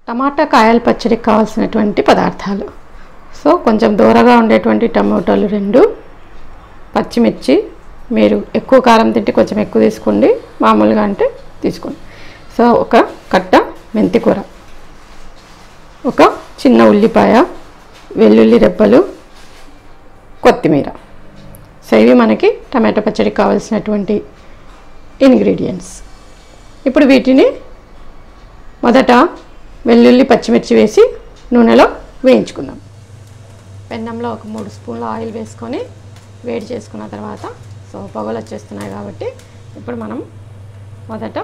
టమాటా కాయల పచ్చడికి కావాల్సినటువంటి పదార్థాలు సో కొంచెం దూరగా ఉండేటువంటి టమాటాలు రెండు పచ్చిమిర్చి మీరు ఎక్కువ కారం తింటే కొంచెం ఎక్కువ తీసుకోండి మామూలుగా అంటే తీసుకోండి సో ఒక కట్ట మెంతి కూర ఒక చిన్న ఉల్లిపాయ వెల్లుల్లి రెబ్బలు కొత్తిమీర సో ఇవి మనకి టమాటా పచ్చడికి కావాల్సినటువంటి ఇంగ్రీడియంట్స్ ఇప్పుడు వీటిని మొదట వెల్లుల్లి పచ్చిమిర్చి వేసి నూనెలో వేయించుకుందాం పెన్నంలో ఒక మూడు స్పూన్ల ఆయిల్ వేసుకొని వేడి చేసుకున్న తర్వాత సో పొగలు వచ్చేస్తున్నాయి కాబట్టి ఇప్పుడు మనం మొదట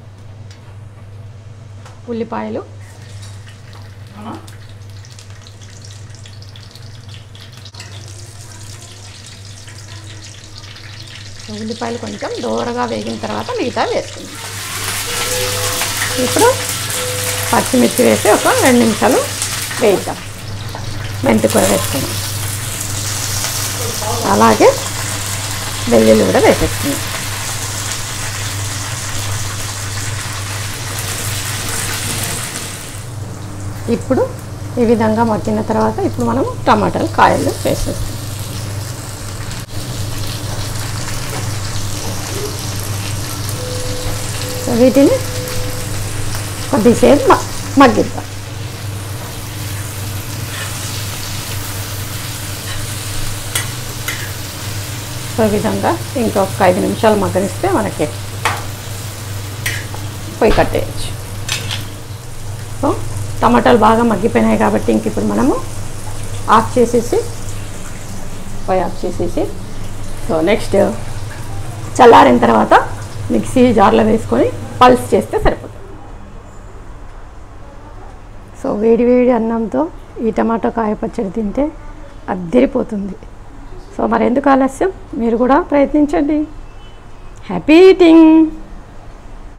ఉల్లిపాయలు సో ఉల్లిపాయలు కొంచెం దూరగా వేగిన తర్వాత మిగతా వేసుకుందాం ఇప్పుడు పచ్చిమిర్చి వేసి ఒక రెండు నిమిషాలు వేయిద్దాం మెంతి కూర వేసుకుందాం అలాగే వెల్లుల్లి కూడా వేసేసుకుందాం ఇప్పుడు ఈ విధంగా మగ్గిన తర్వాత ఇప్పుడు మనం టమాటాలు కాయలు వేసేస్తాం సో వీటిని కొద్దిసేపు మ- మగ్గిద్దాం సో ఈ విధంగా ఇంకొక ఐదు నిమిషాలు మగ్గనిస్తే మనకి పొయ్యి కట్టేయచ్చు సో టమాటాలు బాగా మగ్గిపోయినాయి కాబట్టి ఇంక ఇప్పుడు మనము ఆఫ్ చేసేసి పొయ్యి ఆఫ్ చేసేసి సో నెక్స్ట్ చల్లారిన తర్వాత మిక్సీ జార్లో వేసుకొని పల్స్ చేస్తే సరిపోతుంది సో వేడి వేడి అన్నంతో ఈ టమాటో కాయ పచ్చడి తింటే అద్దరిపోతుంది సో మరి ఎందుకు ఆలస్యం మీరు కూడా ప్రయత్నించండి హ్యాపీ ఈటింగ్